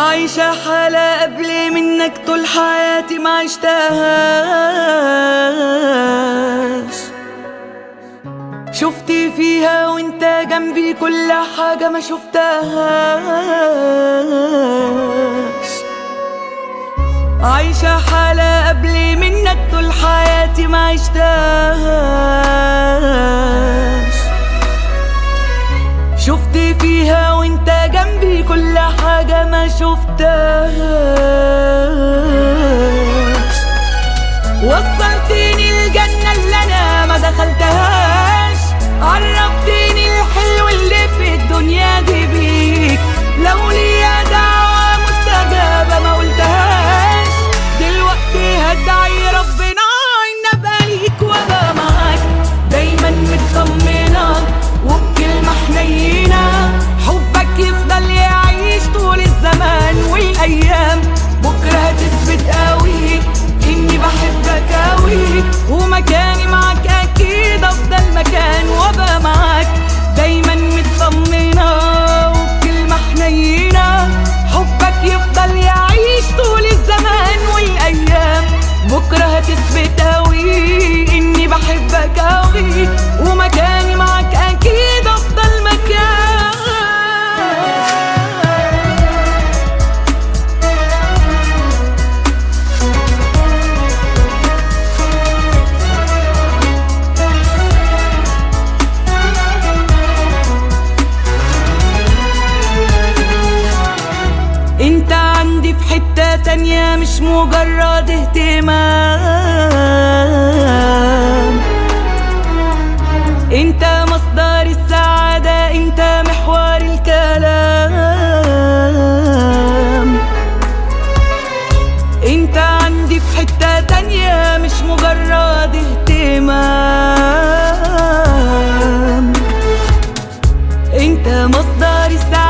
عايشة حالة قبل منك طول حياتي ما عشتهاش شفتي فيها وانت جنبي كل حاجة ما شفتهاش عايشة حالة قبل منك طول حياتي ما عشتهاش شفت فيها وانت جنبي كل حاجة ما شفتهاش وصلتني الجنة اللي انا ما دخلتهاش عرفتني الحلو اللي في الدنيا دي بيك لو ليا دعوة مستجابة ما قلتهاش دلوقتي هدعي ربنا ان ابقى ليك وابقى معاك دايما مطمنة وبكلمة حنينة حبك يفضل يعيش طول الزمان والايام بكرة هتثبت قوي اني بحبك قوي ومكاني معاك اكيد افضل مكان وابقى معاك دايما مطمنة وبكلمة حنينة حبك يفضل يعيش طول الزمان والايام بكرة هتثبت قوي اني بحبك قوي ومكاني معاك اكيد افضل مكان انت عندي في حتة تانية مش مجرد اهتمام انت مصدر السعادة انت محور الكلام انت عندي في حتة تانية مش مجرد اهتمام انت مصدر السعادة